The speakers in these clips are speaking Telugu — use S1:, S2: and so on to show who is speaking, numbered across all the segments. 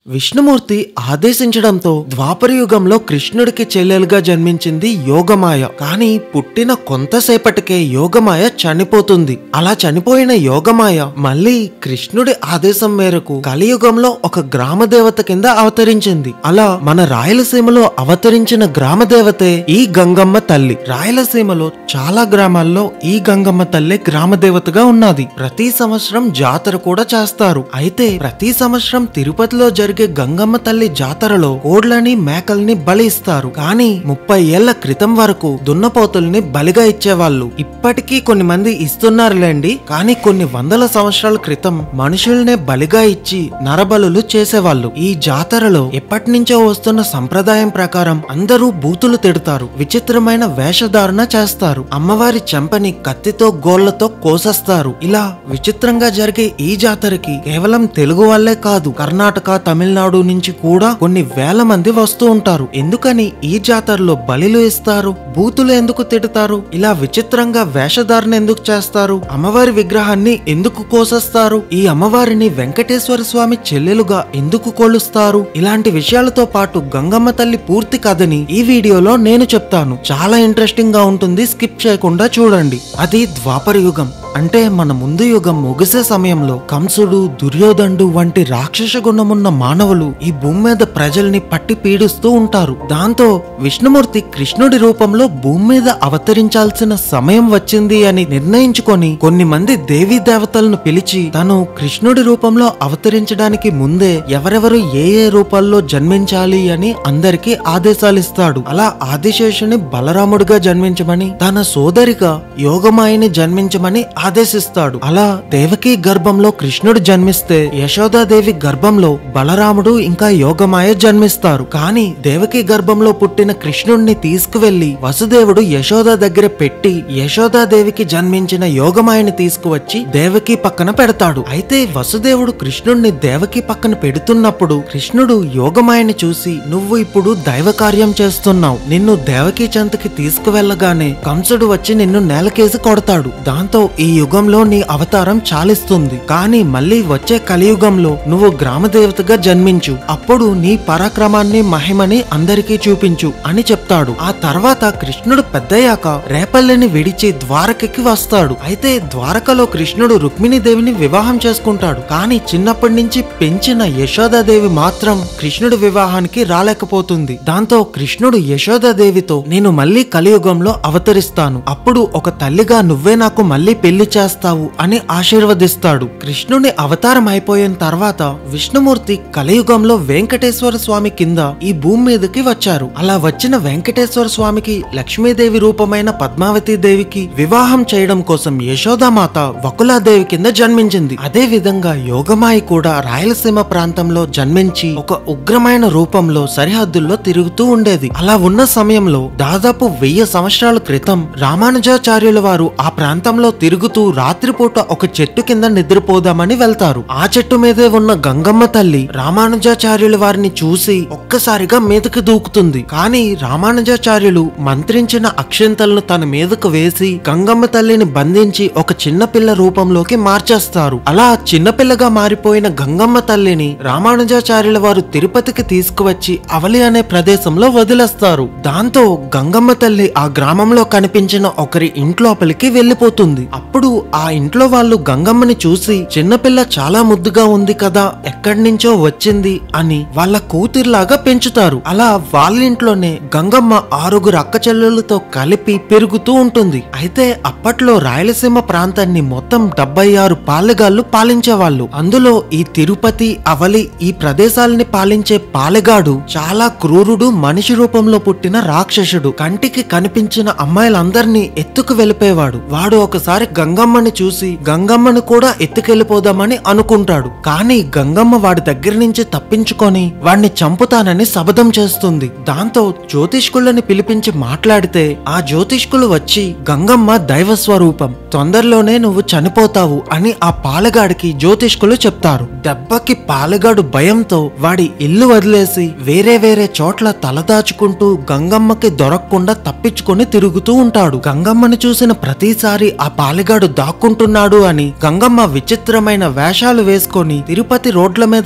S1: విష్ణుమూర్తి ఆదేశించడంతో ద్వాపర యుగంలో కృష్ణుడికి చెల్లెలుగా జన్మించింది యోగమాయ కానీ పుట్టిన కొంతసేపటికే యోగమాయ చనిపోతుంది అలా చనిపోయిన యోగమాయ మళ్ళీ కృష్ణుడి ఆదేశం మేరకు కలియుగంలో ఒక గ్రామ దేవత కింద అవతరించింది అలా మన రాయలసీమలో అవతరించిన గ్రామ దేవతే ఈ గంగమ్మ తల్లి రాయలసీమలో చాలా గ్రామాల్లో ఈ గంగమ్మ తల్లి గ్రామ దేవతగా ఉన్నది ప్రతి సంవత్సరం జాతర కూడా చేస్తారు అయితే ప్రతి సంవత్సరం తిరుపతిలో జరిగే గంగమ్మ తల్లి జాతరలో కోడ్లని మేకల్ని బలి ఇస్తారు కానీ ముప్పై ఏళ్ల క్రితం వరకు దున్నపోతుల్ని బలిగా ఇచ్చేవాళ్ళు ఇప్పటికీ కొన్ని మంది ఇస్తున్నారులేండి కానీ కొన్ని వందల సంవత్సరాల క్రితం మనుషుల్నే బలిగా ఇచ్చి నరబలులు చేసేవాళ్ళు ఈ జాతరలో ఎప్పటి నుంచో వస్తున్న సంప్రదాయం ప్రకారం అందరూ బూతులు తిడతారు విచిత్రమైన వేషధారణ చేస్తారు అమ్మవారి చెంపని కత్తితో గోళ్లతో కోసేస్తారు ఇలా విచిత్రంగా జరిగే ఈ జాతరకి కేవలం తెలుగు వాళ్ళే కాదు కర్ణాటక తమిళనాడు నుంచి కూడా కొన్ని వేల మంది వస్తూ ఉంటారు ఎందుకని ఈ జాతరలో బలిలు ఇస్తారు బూతులు ఎందుకు తిడతారు ఇలా విచిత్రంగా వేషధారణ ఎందుకు చేస్తారు అమ్మవారి విగ్రహాన్ని ఎందుకు కోసేస్తారు ఈ అమ్మవారిని వెంకటేశ్వర స్వామి చెల్లెలుగా ఎందుకు కొలుస్తారు ఇలాంటి విషయాలతో పాటు గంగమ్మ తల్లి పూర్తి కథని ఈ వీడియోలో నేను చెప్తాను చాలా ఇంట్రెస్టింగ్ గా ఉంటుంది స్కిప్ చేయకుండా చూడండి అది ద్వాపర యుగం అంటే మన ముందు యుగం ముగిసే సమయంలో కంసుడు దుర్యోధనుడు వంటి రాక్షస గుణమున్న మానవులు ఈ భూమి మీద ప్రజల్ని పట్టి పీడిస్తూ ఉంటారు దాంతో విష్ణుమూర్తి కృష్ణుడి రూపంలో భూమి మీద అవతరించాల్సిన సమయం వచ్చింది అని నిర్ణయించుకొని కొన్ని మంది దేవీ దేవతలను పిలిచి తను కృష్ణుడి రూపంలో అవతరించడానికి ముందే ఎవరెవరు ఏ ఏ రూపాల్లో జన్మించాలి అని అందరికీ ఆదేశాలు ఇస్తాడు అలా ఆదిశేషుని బలరాముడిగా జన్మించమని తన సోదరిగా యోగమాయని జన్మించమని ఆదేశిస్తాడు అలా దేవకి గర్భంలో కృష్ణుడు జన్మిస్తే యశోదాదేవి గర్భంలో బలరాముడు ఇంకా యోగమాయ జన్మిస్తారు కానీ దేవకి గర్భంలో పుట్టిన కృష్ణుడిని తీసుకువెళ్లి వసుదేవుడు యశోద దగ్గర పెట్టి యశోదాదేవికి జన్మించిన యోగమాయని తీసుకువచ్చి దేవకి పక్కన పెడతాడు అయితే వసుదేవుడు కృష్ణుడిని దేవకి పక్కన పెడుతున్నప్పుడు కృష్ణుడు యోగమాయని చూసి నువ్వు ఇప్పుడు దైవ కార్యం చేస్తున్నావు నిన్ను దేవకి చెంతకి తీసుకువెళ్ళగానే కంసుడు వచ్చి నిన్ను నేలకేసి కొడతాడు దాంతో ఈ యుగంలో నీ అవతారం చాలిస్తుంది కానీ మళ్ళీ వచ్చే కలియుగంలో నువ్వు గ్రామ దేవతగా జన్మించు అప్పుడు నీ పరాక్రమాన్ని మహిమని అందరికీ చూపించు అని చెప్తాడు ఆ తర్వాత కృష్ణుడు పెద్దయ్యాక రేపల్లిని విడిచి ద్వారకకి వస్తాడు అయితే ద్వారకలో కృష్ణుడు రుక్మిణీ దేవిని వివాహం చేసుకుంటాడు కానీ చిన్నప్పటి నుంచి పెంచిన యశోదాదేవి మాత్రం కృష్ణుడి వివాహానికి రాలేకపోతుంది దాంతో కృష్ణుడు యశోదాదేవితో నేను మళ్ళీ కలియుగంలో అవతరిస్తాను అప్పుడు ఒక తల్లిగా నువ్వే నాకు మళ్ళీ పెళ్లి చేస్తావు అని ఆశీర్వదిస్తాడు కృష్ణుని అవతారం అయిపోయిన తర్వాత విష్ణుమూర్తి కలియుగంలో వెంకటేశ్వర స్వామి కింద ఈ భూమి మీదకి వచ్చారు అలా వచ్చిన వెంకటేశ్వర స్వామికి లక్ష్మీదేవి రూపమైన పద్మావతి దేవికి వివాహం చేయడం కోసం యశోదామాత వకులాదేవి కింద జన్మించింది అదే విధంగా యోగమాయి కూడా రాయలసీమ ప్రాంతంలో జన్మించి ఒక ఉగ్రమైన రూపంలో సరిహద్దుల్లో తిరుగుతూ ఉండేది అలా ఉన్న సమయంలో దాదాపు వెయ్యి సంవత్సరాల క్రితం రామానుజాచార్యుల వారు ఆ ప్రాంతంలో తిరుగుతూ రాత్రిపూట ఒక చెట్టు కింద నిద్రపోదామని వెళ్తారు ఆ చెట్టు మీదే ఉన్న గంగమ్మ తల్లి రామానుజాచార్యుల వారిని చూసి ఒక్కసారిగా మీదకి దూకుతుంది కానీ రామానుజాచార్యులు మంత్రించిన అక్షంతలను తన మీదకు వేసి గంగమ్మ తల్లిని బంధించి ఒక చిన్నపిల్ల రూపంలోకి మార్చేస్తారు అలా చిన్నపిల్లగా మారిపోయిన గంగమ్మ తల్లిని రామానుజాచార్యుల వారు తిరుపతికి తీసుకువచ్చి అవలి అనే ప్రదేశంలో వదిలేస్తారు దాంతో గంగమ్మ తల్లి ఆ గ్రామంలో కనిపించిన ఒకరి ఇంట్లోపలికి వెళ్ళిపోతుంది అప్పుడు ఆ ఇంట్లో వాళ్ళు గంగమ్మని చూసి చిన్నపిల్ల చాలా ముద్దుగా ఉంది కదా ఎక్కడి నుంచో వచ్చింది అని వాళ్ళ కూతురులాగా పెంచుతారు అలా వాళ్ళ ఇంట్లోనే గంగమ్మ ఆరుగురు అక్క చెల్లెలతో కలిపి పెరుగుతూ ఉంటుంది అయితే అప్పట్లో రాయలసీమ ప్రాంతాన్ని మొత్తం డెబ్బై ఆరు పాలెగాళ్ళు పాలించేవాళ్ళు అందులో ఈ తిరుపతి అవలి ఈ ప్రదేశాలని పాలించే పాలెగాడు చాలా క్రూరుడు మనిషి రూపంలో పుట్టిన రాక్షసుడు కంటికి కనిపించిన అమ్మాయిలందరినీ ఎత్తుకు వెళ్ళిపోయేవాడు వాడు ఒకసారి గంగమ్మని చూసి గంగమ్మని కూడా ఎత్తుకెళ్ళిపోదామని అనుకుంటాడు కానీ గంగమ్మ వాడి దగ్గర నుంచి తప్పించుకొని వాడిని చంపుతానని శబదం చేస్తుంది దాంతో జ్యోతిష్కులని పిలిపించి మాట్లాడితే ఆ జ్యోతిష్కులు వచ్చి గంగమ్మ దైవ స్వరూపం తొందరలోనే నువ్వు చనిపోతావు అని ఆ పాలగాడికి జ్యోతిష్కులు చెప్తారు దెబ్బకి పాలగాడు భయంతో వాడి ఇల్లు వదిలేసి వేరే వేరే చోట్ల తలదాచుకుంటూ గంగమ్మకి దొరకకుండా తప్పించుకొని తిరుగుతూ ఉంటాడు గంగమ్మని చూసిన ప్రతిసారి ఆ పాలగాడు దాక్కుంటున్నాడు అని గంగమ్మ విచిత్రమైన వేషాలు వేసుకొని తిరుపతి రోడ్ల మీద తిరుగుతూ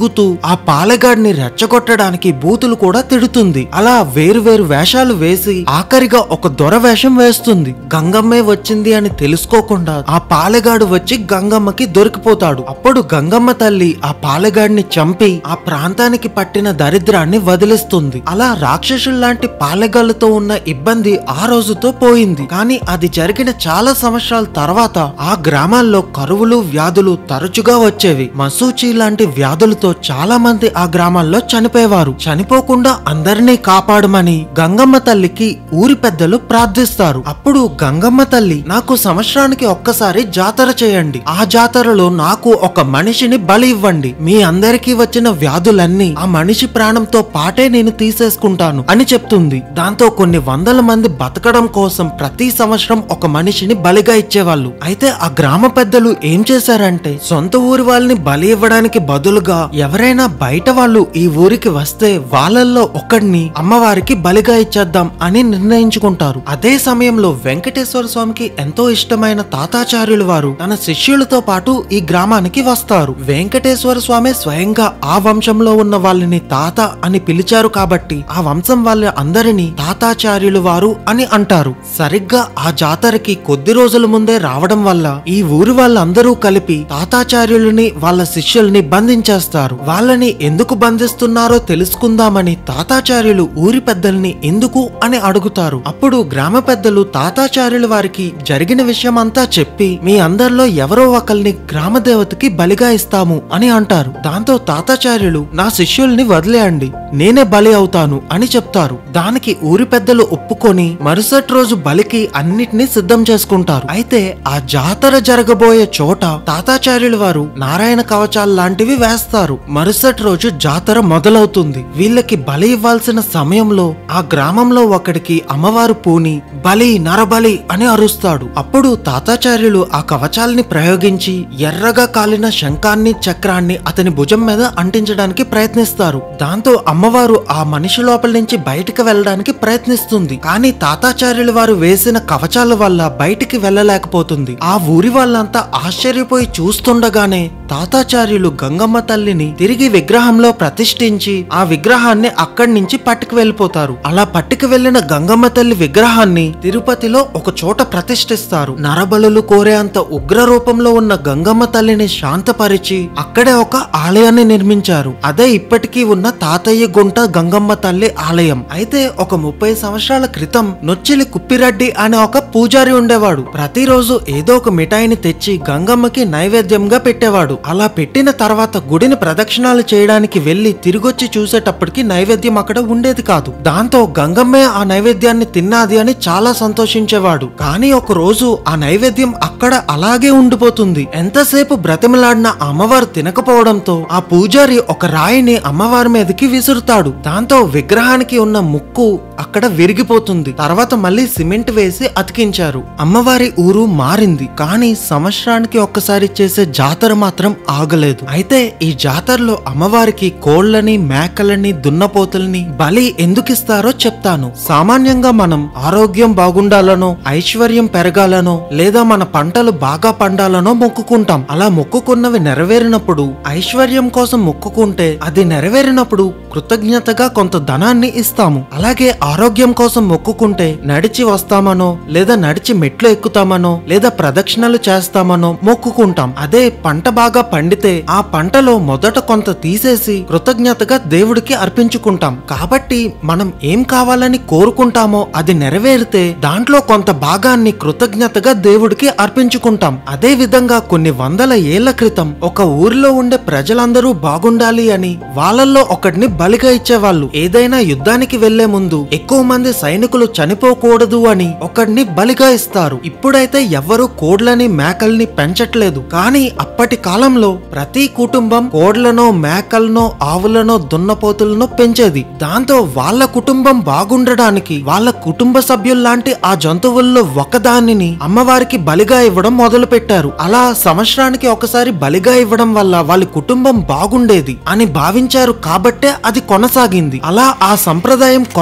S1: తిరుగుతూ ఆ పాలెగాడిని రెచ్చగొట్టడానికి బూతులు కూడా తిడుతుంది అలా వేరు వేరు వేషాలు వేసి ఆఖరిగా ఒక దొర వేషం వేస్తుంది గంగమ్మే వచ్చింది అని తెలుసుకోకుండా ఆ పాలెగాడు వచ్చి గంగమ్మకి దొరికిపోతాడు అప్పుడు గంగమ్మ తల్లి ఆ పాలెగాడిని చంపి ఆ ప్రాంతానికి పట్టిన దరిద్రాన్ని వదిలిస్తుంది అలా రాక్షసుల్లాంటి పాలెగాళ్ళతో ఉన్న ఇబ్బంది ఆ రోజుతో పోయింది కానీ అది జరిగిన చాలా సంవత్సరాల తర్వాత ఆ గ్రామాల్లో కరువులు వ్యాధులు తరచుగా వచ్చేవి మసూచి లాంటి వ్యాధులతో చాలా మంది ఆ గ్రామాల్లో చనిపోయేవారు చనిపోకుండా అందరినీ కాపాడమని గంగమ్మ తల్లికి ఊరి పెద్దలు ప్రార్థిస్తారు అప్పుడు గంగమ్మ తల్లి నాకు సంవత్సరానికి ఒక్కసారి జాతర చేయండి ఆ జాతరలో నాకు ఒక మనిషిని బలి ఇవ్వండి మీ అందరికీ వచ్చిన వ్యాధులన్నీ ఆ మనిషి ప్రాణంతో పాటే నేను తీసేసుకుంటాను అని చెప్తుంది దాంతో కొన్ని వందల మంది బతకడం కోసం ప్రతి సంవత్సరం ఒక మనిషిని బలిగా ఇచ్చేవాళ్ళు అయితే ఆ గ్రామ పెద్దలు ఏం చేశారంటే సొంత ఊరి వాళ్ళని బలి ఇవ్వడానికి బదులుగా ఎవరైనా బయట వాళ్ళు ఈ ఊరికి వస్తే వాళ్ళల్లో ఒకడిని అమ్మవారికి బలిగా ఇచ్చేద్దాం అని నిర్ణయించుకుంటారు అదే సమయంలో వెంకటేశ్వర స్వామికి ఎంతో ఇష్టమైన తాతాచార్యులు వారు తన శిష్యులతో పాటు ఈ గ్రామానికి వస్తారు వెంకటేశ్వర స్వామి స్వయంగా ఆ వంశంలో ఉన్న వాళ్ళని తాత అని పిలిచారు కాబట్టి ఆ వంశం వాళ్ళ అందరినీ తాతాచార్యులు వారు అని అంటారు సరిగ్గా ఆ జాతరకి కొద్ది రోజుల ముందే రావడం వల్ల ఈ ఊరి వాళ్ళందరూ కలిపి తాతాచార్యులని వాళ్ళ శిష్యుల్ని బంధించేస్తారు వాళ్ళని ఎందుకు బంధిస్తున్నారో తెలుసుకుందామని తాతాచార్యులు ఊరి పెద్దల్ని ఎందుకు అని అడుగుతారు అప్పుడు గ్రామ పెద్దలు తాతాచార్యుల వారికి జరిగిన విషయం అంతా చెప్పి మీ అందరిలో ఎవరో ఒకరిని గ్రామ దేవతకి బలిగా ఇస్తాము అని అంటారు దాంతో తాతాచార్యులు నా శిష్యుల్ని వదిలేయండి నేనే బలి అవుతాను అని చెప్తారు దానికి ఊరి పెద్దలు ఒప్పుకొని మరుసటి రోజు బలికి అన్నిటినీ సిద్ధం చేసుకుంటారు అయితే ఆ జాతర జరగబోయే చోట తాతాచార్యుల వారు నారాయణ కవచాలు లాంటివి వేస్తారు మరుసటి రోజు జాతర మొదలవుతుంది వీళ్ళకి బలి ఇవ్వాల్సిన సమయంలో ఆ గ్రామంలో ఒకడికి అమ్మవారు పూని బలి నరబలి అని అరుస్తాడు అప్పుడు తాతాచార్యులు ఆ కవచాల్ని ప్రయోగించి ఎర్రగా కాలిన శంఖాన్ని చక్రాన్ని అతని భుజం మీద అంటించడానికి ప్రయత్నిస్తారు దాంతో అమ్మవారు ఆ మనిషి లోపల నుంచి బయటికి వెళ్ళడానికి ప్రయత్నిస్తుంది కానీ తాతాచార్యుల వారు వేసిన కవచాల వల్ల బయటికి వెళ్ళలేకపోతుంది ఆ ఊరి వాళ్ళంతా ఆశ్చర్యపోయి చూస్తుండగానే తాతాచార్యులు గంగమ్మ తల్లిని తిరిగి విగ్రహంలో ప్రతిష్ఠించి ఆ విగ్రహాన్ని అక్కడి నుంచి పట్టుకు వెళ్ళిపోతారు అలా పట్టుకు వెళ్లిన గంగమ్మ తల్లి విగ్రహాన్ని తిరుపతిలో ఒక చోట ప్రతిష్ఠిస్తారు నరబలులు కోరే అంత ఉగ్ర రూపంలో ఉన్న గంగమ్మ తల్లిని శాంతపరిచి అక్కడే ఒక ఆలయాన్ని నిర్మించారు అదే ఇప్పటికీ ఉన్న తాతయ్య గుంట గంగమ్మ తల్లి ఆలయం అయితే ఒక ముప్పై సంవత్సరాల క్రితం నొచ్చిలి కుప్పిరెడ్డి అనే ఒక పూజారి ఉండేవాడు ప్రతిరోజు ఏదో ఒక మిఠాయిని తెచ్చి గంగమ్మకి నైవేద్యంగా పెట్టేవాడు అలా పెట్టిన తర్వాత గుడిని ప్రదక్షిణాలు చేయడానికి వెళ్లి తిరిగొచ్చి చూసేటప్పటికి నైవేద్యం అక్కడ ఉండేది కాదు దాంతో గంగమ్మే ఆ నైవేద్యాన్ని తిన్నాది అని చాలా సంతోషించేవాడు కానీ ఒక రోజు ఆ నైవేద్యం అక్కడ అలాగే ఉండిపోతుంది ఎంతసేపు బ్రతిమలాడిన ఆ అమ్మవారు తినకపోవడంతో ఆ పూజారి ఒక రాయిని అమ్మవారి మీదకి విసురుతాడు దాంతో విగ్రహానికి ఉన్న ముక్కు అక్కడ విరిగిపోతుంది తర్వాత మళ్ళీ సిమెంట్ వేసి అతికించారు అమ్మవారి ఊరు మారింది కానీ సంవత్సరానికి ఒక్కసారి చేసే జాతర మాత్రం ఆగలేదు అయితే ఈ జాతరలో అమ్మవారికి కోళ్లని మేకలని దున్నపోతుల్ని బలి ఎందుకు ఇస్తారో చెప్తాను సామాన్యంగా మనం ఆరోగ్యం బాగుండాలనో ఐశ్వర్యం పెరగాలనో లేదా మన పంటలు బాగా పండాలనో మొక్కుకుంటాం అలా మొక్కుకున్నవి నెరవేరినప్పుడు ఐశ్వర్యం కోసం మొక్కుకుంటే అది నెరవేరినప్పుడు కృతజ్ఞతగా కొంత ధనాన్ని ఇస్తాము అలాగే ఆరోగ్యం కోసం మొక్కుకుంటే నడిచి వస్తామనో లేదా నడిచి మెట్లు ఎక్కుతామనో లేదా ప్రదక్షిణలు చేస్తామనో మొక్కుకుంటాం అదే పంట బాగా పండితే ఆ పంటలో మొదట కొంత తీసేసి కృతజ్ఞతగా దేవుడికి అర్పించుకుంటాం కాబట్టి మనం ఏం కావాలని కోరుకుంటామో అది నెరవేరితే దాంట్లో కొంత భాగాన్ని కృతజ్ఞతగా దేవుడికి అర్పించుకుంటాం అదే విధంగా కొన్ని వందల ఏళ్ల క్రితం ఒక ఊరిలో ఉండే ప్రజలందరూ బాగుండాలి అని వాళ్ళల్లో ఒకడిని బలిగా ఇచ్చేవాళ్ళు ఏదైనా యుద్ధానికి వెళ్లే ముందు ఎక్కువ మంది సైనికులు చనిపోకూడదు అని ఒకడిని బలిగా ఇస్తారు ఇప్పుడైతే ఎవ్వరూ కోడ్లని మేకల్ని పెంచట్లేదు కానీ అప్పటి కాలంలో ప్రతి కుటుంబం కోడ్లనో మేకలనో ఆవులనో దున్నపోతులనో పెంచేది దాంతో వాళ్ళ కుటుంబం బాగుండడానికి వాళ్ళ కుటుంబ సభ్యుల్లాంటి ఆ జంతువుల్లో ఒకదానిని అమ్మవారికి బలిగా ఇవ్వడం మొదలు పెట్టారు అలా సంవత్సరానికి ఒకసారి బలిగా ఇవ్వడం వల్ల వాళ్ళ కుటుంబం బాగుండేది అని భావించారు కాబట్టే అది కొనసాగింది అలా ఆ సంప్రదాయం కొనసాగి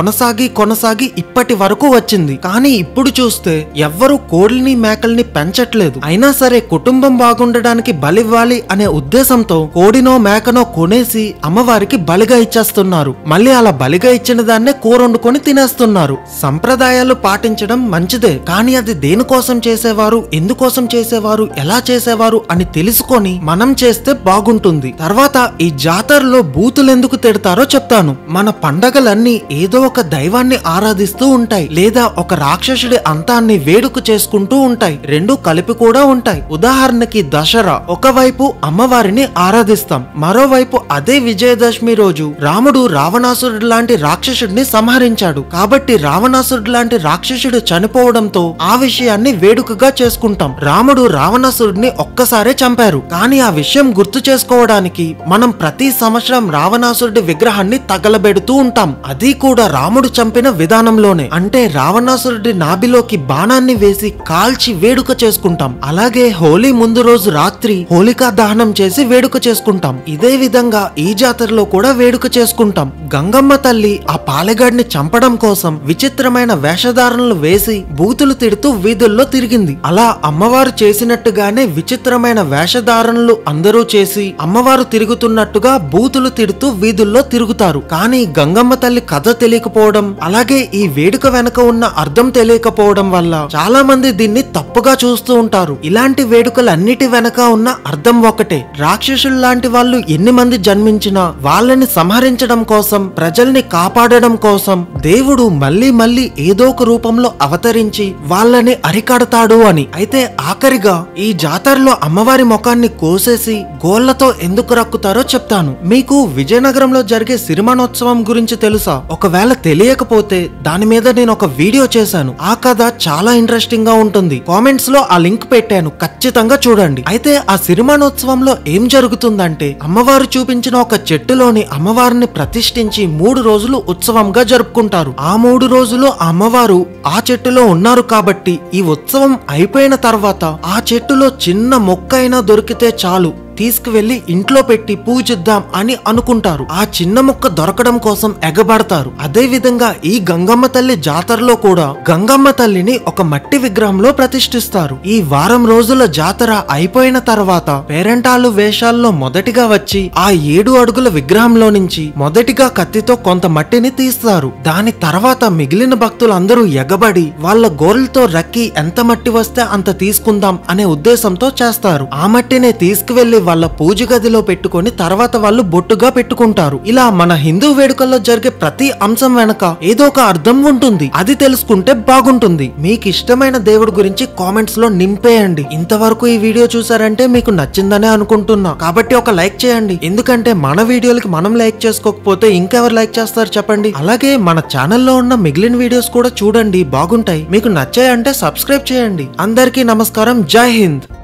S1: కొనసాగి ఇప్పటి వరకు వచ్చింది కానీ ఇప్పుడు చూస్తే ఎవ్వరు కోడిని మేకల్ని పెంచట్లేదు అయినా సరే కుటుంబం బాగుండడానికి బలివ్వాలి అనే ఉద్దేశంతో కోడినో మేకనో కొనేసి అమ్మవారికి బలిగా ఇచ్చేస్తున్నారు మళ్ళీ అలా బలిగా ఇచ్చిన దాన్నే కూర వండుకొని తినేస్తున్నారు సంప్రదాయాలు పాటించడం మంచిదే కానీ అది దేనికోసం చేసేవారు ఎందుకోసం చేసేవారు ఎలా చేసేవారు అని తెలుసుకొని మనం చేస్తే బాగుంటుంది తర్వాత ఈ జాతరలో బూతులు ఎందుకు తిడతారో చెప్తాను మన పండగలన్నీ ఏదో ఒక దైవాన్ని ఆరాధిస్తూ ఉంటాయి లేదా ఒక రాక్షసుడి అంతాన్ని వేడుక చేసుకుంటూ ఉంటాయి రెండు కలిపి కూడా ఉంటాయి ఉదాహరణకి దసరా ఒకవైపు అమ్మవారిని ఆరాధిస్తాం మరోవైపు అదే విజయదశమి రోజు రాముడు రావణాసురుడు లాంటి రాక్షసుడిని సంహరించాడు కాబట్టి రావణాసురుడు లాంటి రాక్షసుడు చనిపోవడంతో ఆ విషయాన్ని వేడుకగా చేసుకుంటాం రాముడు రావణాసురుడిని ఒక్కసారే చంపారు కానీ ఆ విషయం గుర్తు చేసుకోవడానికి మనం ప్రతి సంవత్సరం రావణాసురుడి విగ్రహాన్ని తగలబెడుతూ ఉంటాం అది కూడా రాముడు చంపిన విధానంలోనే అంటే రావణాసురుడి నాభిలోకి బాణాన్ని వేసి కాల్చి వేడుక చేసుకుంటాం అలాగే హోలీ ముందు రోజు రాత్రి హోలికా దహనం చేసి వేడుక చేసుకుంటాం ఇదే విధంగా ఈ జాతరలో కూడా వేడుక చేసుకుంటాం గంగమ్మ తల్లి ఆ పాలెగాడిని చంపడం కోసం విచిత్రమైన వేషధారణలు వేసి బూతులు తిడుతూ వీధుల్లో తిరిగింది అలా అమ్మవారు చేసినట్టుగానే విచిత్రమైన వేషధారణలు అందరూ చేసి అమ్మవారు తిరుగుతున్నట్టుగా బూతులు తిడుతూ వీధుల్లో తిరుగుతారు కానీ గంగమ్మ తల్లి కథ తెలియకపోవడం అలాగే ఈ వేడుక వెనక ఉన్న అర్థం తెలియకపోవడం వల్ల చాలా మంది దీన్ని తప్పుగా చూస్తూ ఉంటారు ఇలాంటి వేడుకలన్నిటి వెనక ఉన్న అర్థం ఒకటే రాక్షసులు లాంటి వాళ్ళు ఎన్ని మంది జన్మించినా వాళ్ళని సంహరించడం కోసం ప్రజల్ని కాపాడడం కోసం దేవుడు మళ్ళీ మళ్ళీ ఏదో ఒక రూపంలో అవతరించి వాళ్ళని అరికడతాడు అని అయితే ఆఖరిగా ఈ జాతరలో అమ్మవారి ముఖాన్ని కోసేసి గోళ్లతో ఎందుకు రక్కుతారో చెప్తాను మీకు విజయనగరంలో జరిగే సిరిమానోత్సవం గురించి తెలుసా ఒకవేళ తెలియకపోతే దాని మీద నేను ఒక వీడియో చేశాను ఆ కథ చాలా ఇంట్రెస్టింగ్ గా ఉంటుంది కామెంట్స్ లో ఆ లింక్ పెట్టాను ఖచ్చితంగా చూడండి అయితే ఆ సిరిమానోత్సవంలో ఏం జరుగుతుందంటే అమ్మవారు చూపించిన ఒక చెట్టులోని అమ్మవారిని ప్రతిష్ఠించి మూడు రోజులు ఉత్సవంగా జరుపుకుంటారు ఆ మూడు రోజులు ఆ అమ్మవారు ఆ చెట్టులో ఉన్నారు కాబట్టి ఈ ఉత్సవం అయిపోయిన తర్వాత ఆ చెట్టులో చిన్న మొక్క అయినా దొరికితే చాలు తీసుకువెళ్లి ఇంట్లో పెట్టి పూజిద్దాం అని అనుకుంటారు ఆ చిన్న మొక్క దొరకడం కోసం ఎగబడతారు అదే విధంగా ఈ గంగమ్మ తల్లి జాతరలో కూడా గంగమ్మ తల్లిని ఒక మట్టి విగ్రహంలో ప్రతిష్ఠిస్తారు ఈ వారం రోజుల జాతర అయిపోయిన తర్వాత పేరెంటాలు వేషాల్లో మొదటిగా వచ్చి ఆ ఏడు అడుగుల విగ్రహంలో నుంచి మొదటిగా కత్తితో కొంత మట్టిని తీస్తారు దాని తర్వాత మిగిలిన భక్తులందరూ ఎగబడి వాళ్ళ గోర్లతో రక్కి ఎంత మట్టి వస్తే అంత తీసుకుందాం అనే ఉద్దేశంతో చేస్తారు ఆ మట్టినే తీసుకువెళ్లి వాళ్ళ పూజ గదిలో పెట్టుకొని తర్వాత వాళ్ళు బొట్టుగా పెట్టుకుంటారు ఇలా మన హిందూ వేడుకల్లో జరిగే ప్రతి అంశం వెనక ఏదో ఒక అర్థం ఉంటుంది అది తెలుసుకుంటే బాగుంటుంది మీకు ఇష్టమైన దేవుడి గురించి కామెంట్స్ లో నింపేయండి ఇంతవరకు ఈ వీడియో చూసారంటే మీకు నచ్చిందనే అనుకుంటున్నా కాబట్టి ఒక లైక్ చేయండి ఎందుకంటే మన వీడియోలకి మనం లైక్ చేసుకోకపోతే ఇంకెవరు లైక్ చేస్తారు చెప్పండి అలాగే మన ఛానల్లో ఉన్న మిగిలిన వీడియోస్ కూడా చూడండి బాగుంటాయి మీకు నచ్చాయంటే సబ్స్క్రైబ్ చేయండి అందరికీ నమస్కారం జై హింద్